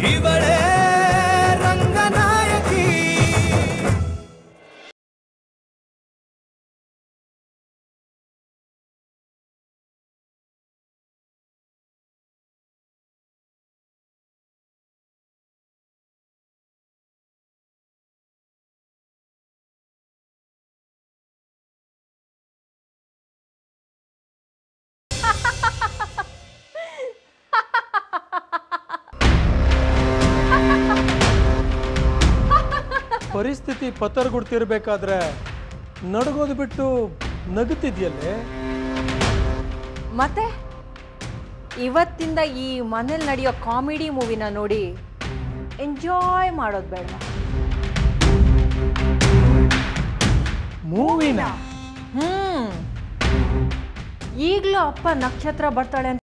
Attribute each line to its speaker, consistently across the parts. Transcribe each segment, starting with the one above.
Speaker 1: ಇವಳೇ ರಂಗನಾಯಕಿ
Speaker 2: ಪರಿಸ್ಥಿತಿ ಪತರ್ಗುಡ್ತಿರ್ಬೇಕಾದ್ರೆ ನಡ್ಗೋದು ಬಿಟ್ಟು ನಗುತ್ತಿದ್ಯಲ್ಲೇ
Speaker 3: ಮತ್ತೆ ಇವತ್ತಿಂದ ಈ ಮನೇಲಿ ನಡೆಯೋ ಕಾಮಿಡಿ ಮೂವಿನ ನೋಡಿ ಎಂಜಾಯ್ ಮಾಡೋದು ಬೇಡ
Speaker 2: ಮೂವಿನ
Speaker 3: ಹ್ಮ್ ಈಗಲೂ ಅಪ್ಪ ನಕ್ಷತ್ರ ಬರ್ತಾಳೆ ಅಂತ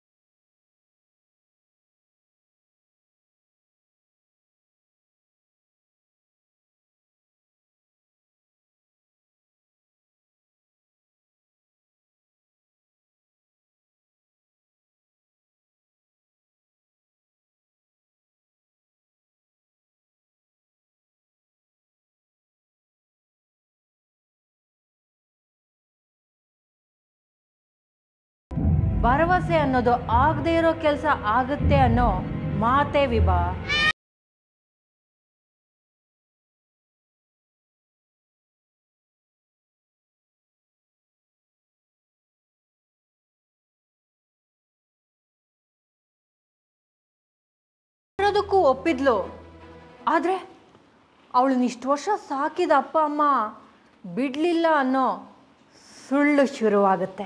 Speaker 3: ಭರವಸೆ ಅನ್ನೋದು ಆಗದೆ ಇರೋ ಕೆಲಸ ಆಗುತ್ತೆ ಅನ್ನೋ ಮಾತೇ ವಿಭಾ ಇರೋದಕ್ಕೂ ಒಪ್ಪಿದ್ಲು ಆದರೆ ಅವಳನ್ನ ಇಷ್ಟು ವರ್ಷ ಸಾಕಿದ ಅಪ್ಪ ಅಮ್ಮ ಬಿಡಲಿಲ್ಲ ಅನ್ನೋ ಸುಳ್ಳು ಶುರುವಾಗುತ್ತೆ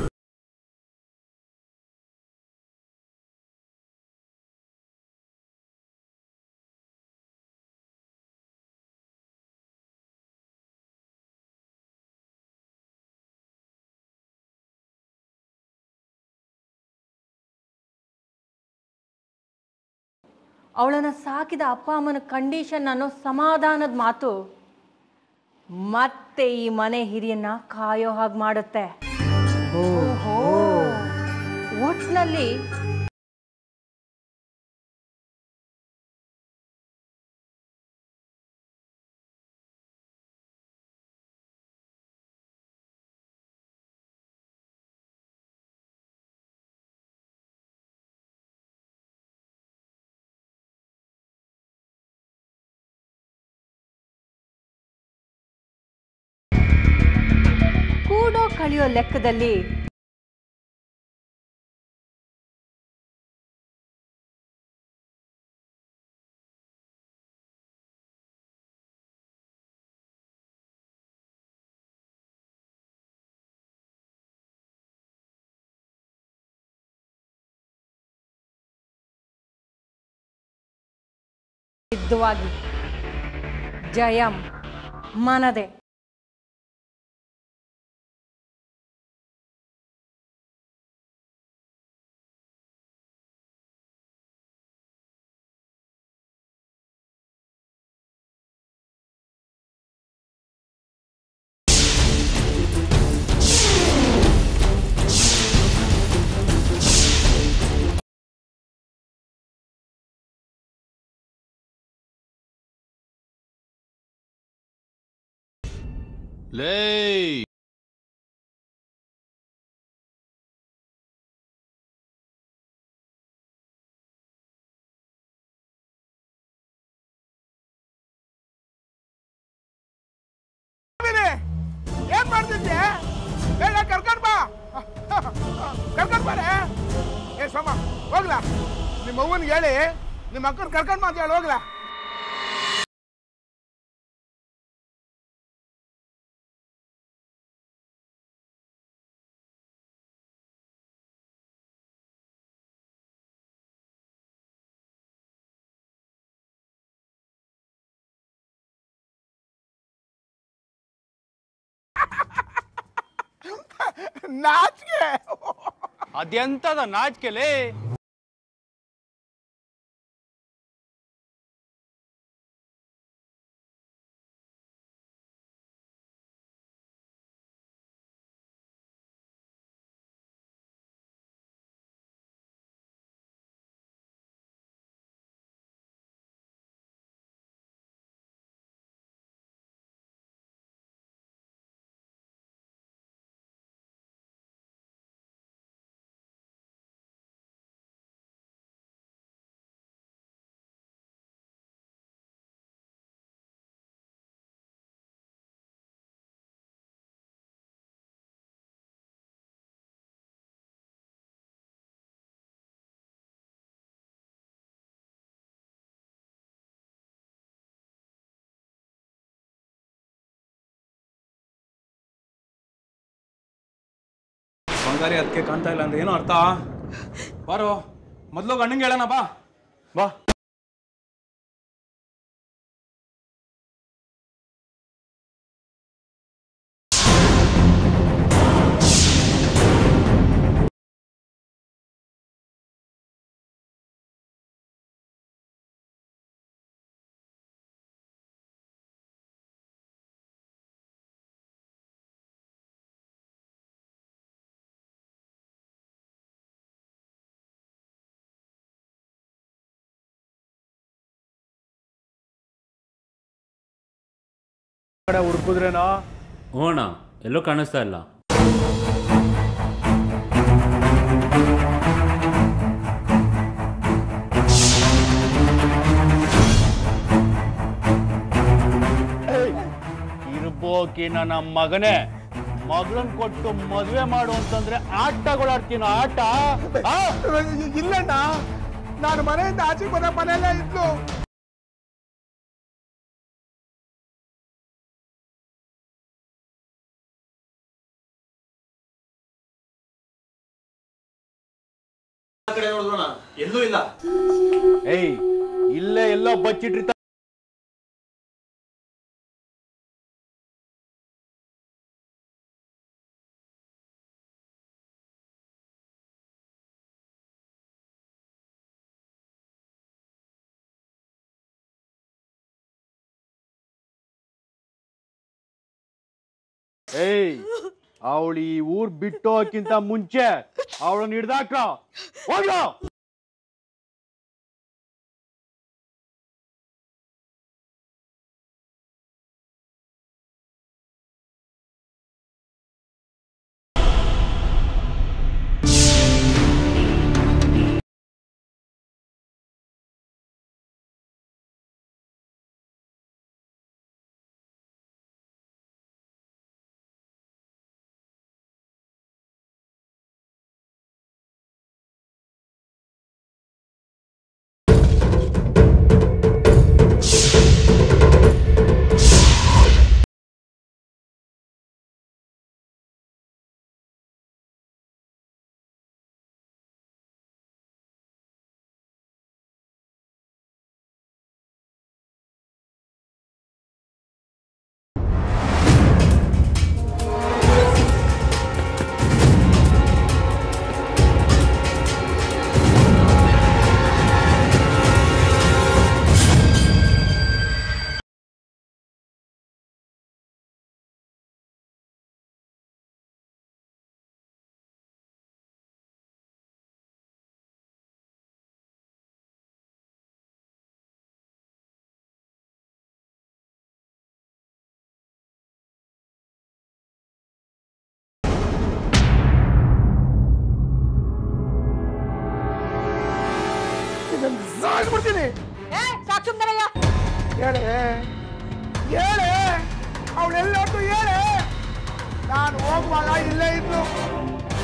Speaker 3: ಅವಳನ್ನು ಸಾಕಿದ ಅಪ್ಪ ಅಮ್ಮನ ಕಂಡೀಷನ್ ಅನ್ನೋ ಸಮಾಧಾನದ ಮಾತು ಮತ್ತೆ ಈ ಮನೆ ಹಿರಿಯನ್ನ ಕಾಯೋ ಹಾಗೆ ಮಾಡುತ್ತೆ ಓಹೋ ಒಟ್ನಲ್ಲಿ ಕೂಡೋ ಕಳೆಯೋ ಲೆಕ್ಕದಲ್ಲಿ ಸಿದ್ಧವಾಗಿ ಜಯಂ ಮನದೆ
Speaker 4: ಲೇ
Speaker 5: ಏನ್ ಮಾಡ್ತಿದ್ದೆ ಬೇಡ ಕರ್ಕೊಂಡ್ ಬಾ ಕರ್ಕೊಂಡ್ ಬಾರೆ ಏ ಸೋಮ ಹೋಗ್ಲಾ ನಿಮ್ಮ ಅವ್ವನ್ಗೆ ಹೇಳಿ ನಿಮ್ಮ ಅಕ್ಕನ ಕರ್ಕೊಂಡ್ ಬಾ ಅಂತ ಹೇಳಿ ಹೋಗ್ಲಾ ನಾಚಿಕೆ
Speaker 4: ಅದೆಂತದ ನಾಚಿಕೆಲೇ
Speaker 1: ಬಂಗಾರಿ ಅದಕ್ಕೆ ಕಾಣ್ತಾ ಇಲ್ಲ ಅಂದ್ರೆ ಏನೋ ಅರ್ಥ ಬಾರೋ ಮೊದ್ಲು ಗಂಡಂಗೆ ಹೇಳೋಣ ಬಾ ಬಾ
Speaker 4: ಕಡೆ ಹುಡುಕಿದ್ರೇನೋ
Speaker 6: ಹ್ಞೂ ಅಣ್ಣ ಎಲ್ಲೂ ಕಾಣಿಸ್ತಾ ಇಲ್ಲ
Speaker 4: ಇರ್ಬೋಕಿ ನನ್ನ ಮಗನೇ ಮಗಳನ್ ಕೊಟ್ಟು ಮದುವೆ ಮಾಡು ಅಂತಂದ್ರೆ ಆಟಗಳಾಡ್ತೀನ ಆಟ ಆ?
Speaker 5: ಇಲ್ಲಣ್ಣ ನಾನು ಮನೆಯಿಂದ ಆಚೆಗೆ ಬಂದ ಮನೆಯಲ್ಲೇ ಇದ್ಲು
Speaker 1: ಎಲ್ಲೂ ಇಲ್ಲ
Speaker 4: ಏಯ್ ಇಲ್ಲೇ ಎಲ್ಲೋ ಬಚ್ಚಿಟ್ರಿ ಏಯ್ ಅವಳು ಈ ಊರ್ ಬಿಟ್ಟೋಕ್ಕಿಂತ ಮುಂಚೆ ಅವಳನ್ನ ಹಿಡ್ದಾಕ ಹೋಗ್ಲೋ
Speaker 5: ಸಾಕ್ಬಿಡ್ತೀನಿ
Speaker 3: ಏ ಸಾಕು ಸುಮ್ನಿರಯ್ಯ.
Speaker 5: ಹೇಳೆ ಹೇಳೆ ಅವಳೆಲ್ಲೊಟ್ಟು ಹೇಳೆ ನಾನು ಹೋಗುವಾಗ ಇಲ್ಲೇ ಇದ್ಲು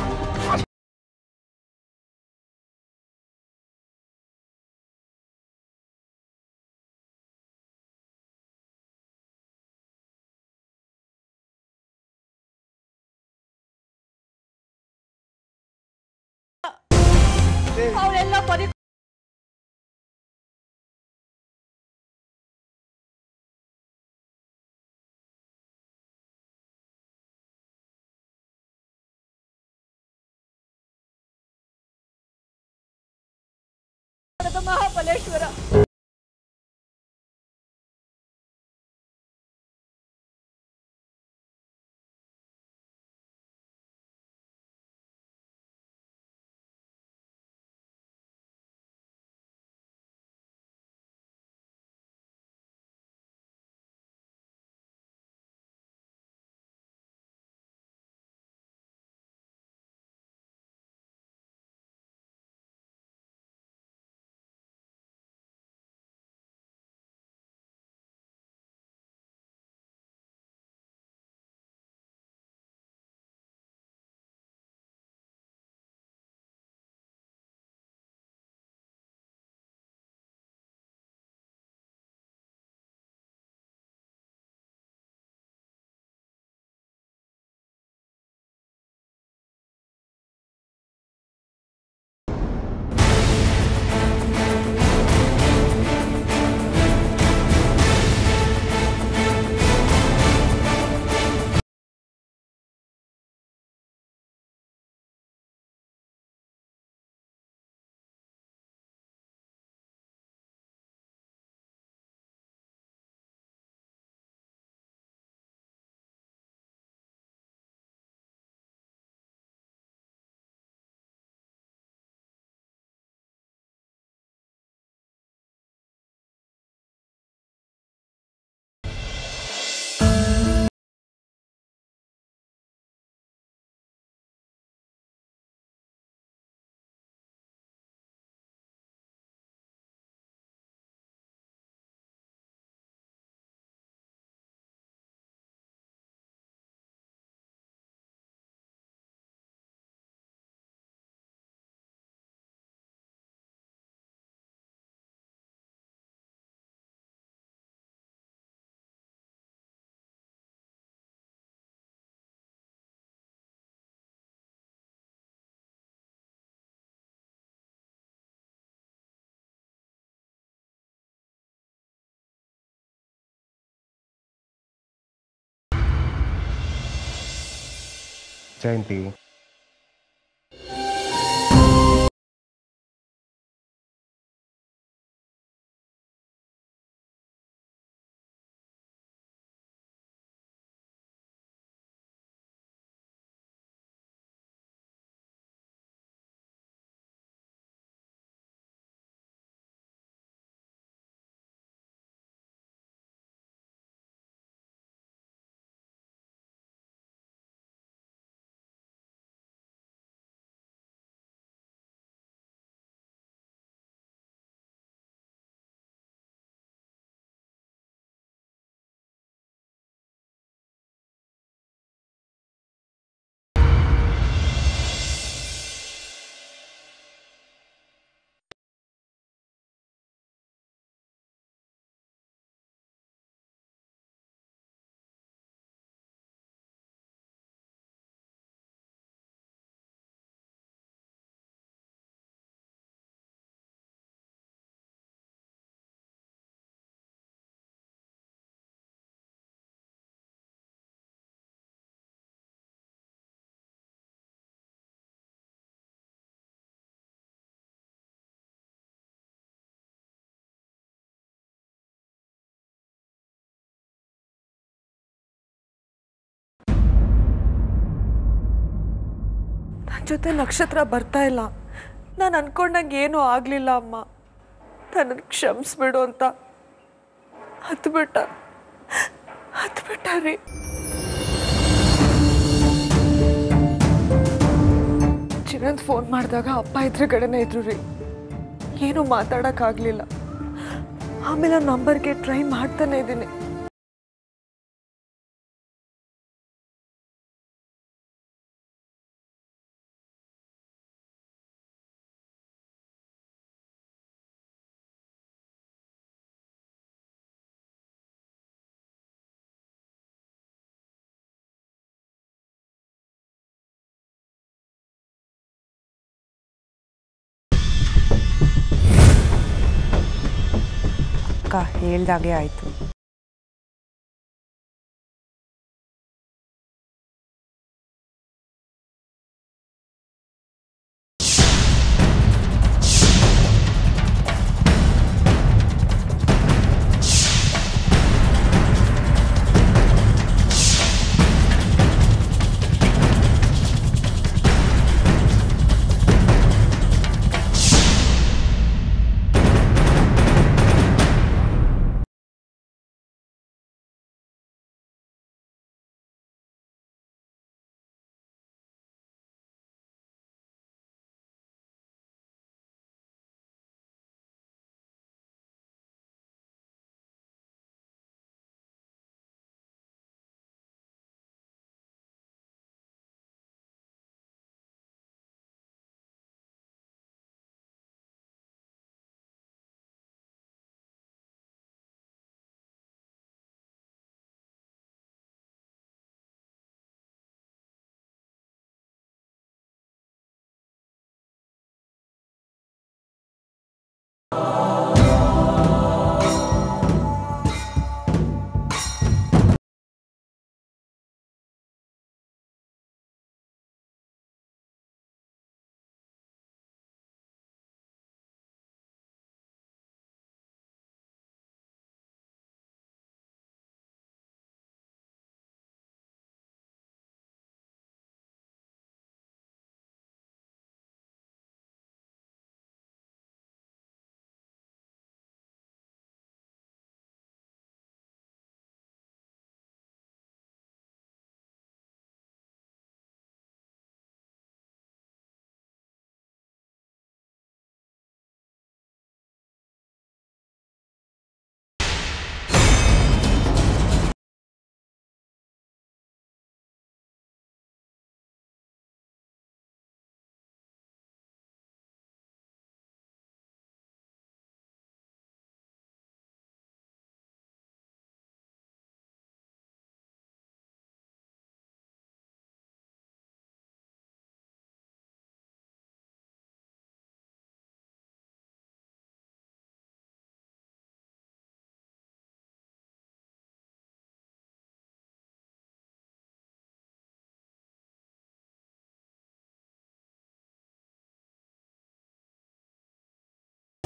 Speaker 3: ಅವ್ರೆಲ್ಲ ಬರೀ ಮಹಾಬಲೇಶ್ವರ
Speaker 7: ಜಯಂತಿ
Speaker 8: ನನ್ನ ಜೊತೆ ನಕ್ಷತ್ರ ಬರ್ತಾ ಇಲ್ಲ ನಾನು ಅನ್ಕೊಂಡಂಗೆ ಏನೂ ಆಗಲಿಲ್ಲ ಅಮ್ಮ ನನ್ನನ್ನು ಕ್ಷಮಿಸ್ಬಿಡು ಅಂತ ಹತ್ಬಿಟ್ಟ ಹತ್ಬಿಟ್ಟ ರೀ ಚಿನ್ನಂದ್ ಫೋನ್ ಮಾಡಿದಾಗ ಅಪ್ಪ ಎದುರುಗಡೆನೇ ಇದ್ರು ರೀ ಏನೂ ಮಾತಾಡೋಕ್ಕಾಗಲಿಲ್ಲ ಆಮೇಲೆ ನಂಬರ್ಗೆ ಟ್ರೈ ಮಾಡ್ತಾನೆ ಇದ್ದೀನಿ
Speaker 9: ಅಕ್ಕ ಹೇಳ್ದಾಗೆ ಆಯಿತು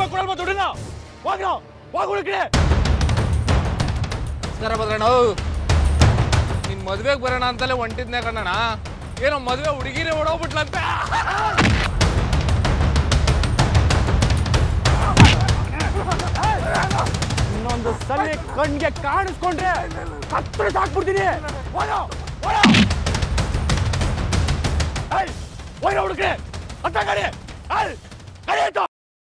Speaker 4: ಕೊಡಲ್ವಾ ದುಡ್ಡನ್ನ ಹೋಗ್ರೋ ಹೋಗ್ ಹುಡುಕ್ರೆ
Speaker 5: ನಮಸ್ಕಾರ ಭದ್ರಣ್ಣ ನಿನ್ ಮದ್ವೆಗೆ ಬರೋಣ ಅಂತಲೇ ಹೊಂಟಿದ್ನೆ ಕಣ್ಣಣ್ಣ ಏನೋ ಮದ್ವೆ ಹುಡುಗಿನೇ ಓಡೋಗ್ಬಿಟ್ಲಂತೆ
Speaker 4: ಇನ್ನೊಂದು ಸಲ ಕಣ್ಗೆ ಕಾಣಿಸ್ಕೊಂಡ್ರೆ ಹತ್ರ ಸಾಕ್ಬಿಡ್ತೀನಿ ಹೋಗೋ ಹೋಗ್ರ ಹುಡುಕ್ರೆ ಅಂತ ಗಾಡಿ ಏಯ್, ಗಾಡಿ ಆಯ್ತು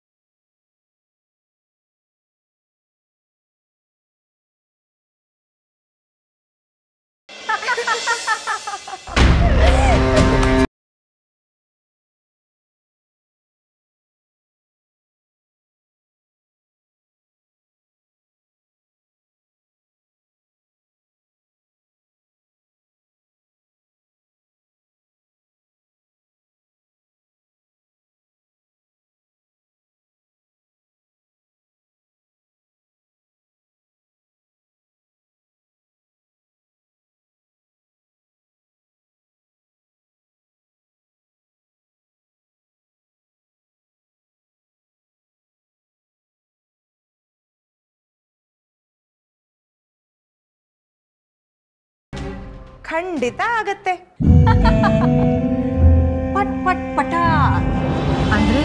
Speaker 3: ಖಂಡಿತ ಆಗತ್ತೆ ಪಟ್ ಪಟ್ ಪಟ ಅಂದ್ರೆ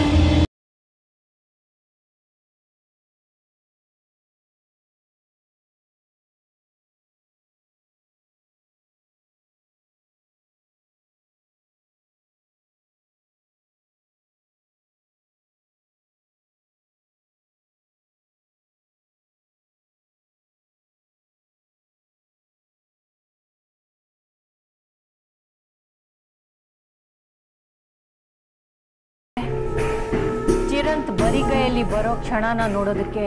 Speaker 3: ಚಿರಂತ್ ಬರಿಗೈಯಲ್ಲಿ ಬರೋ ಕ್ಷಣನ ನೋಡೋದಕ್ಕೆ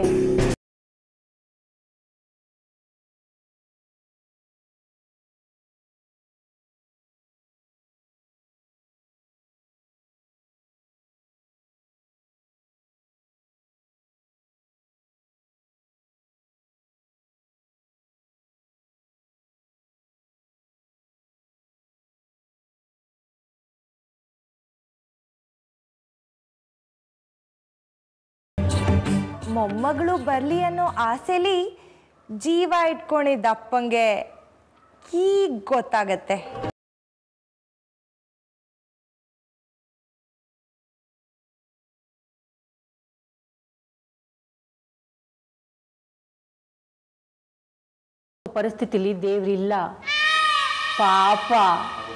Speaker 3: ಮೊಮ್ಮಗಳು ಬರಲಿ ಅನ್ನೋ ಆಸೆಲಿ ಜೀವ ಇಟ್ಕೊಂಡಿದ್ದ ಅಪ್ಪಂಗೆ ಈಗ ಗೊತ್ತಾಗತ್ತೆ ಪರಿಸ್ಥಿತಿಲಿ ದೇವ್ರಿಲ್ಲ ಪಾಪ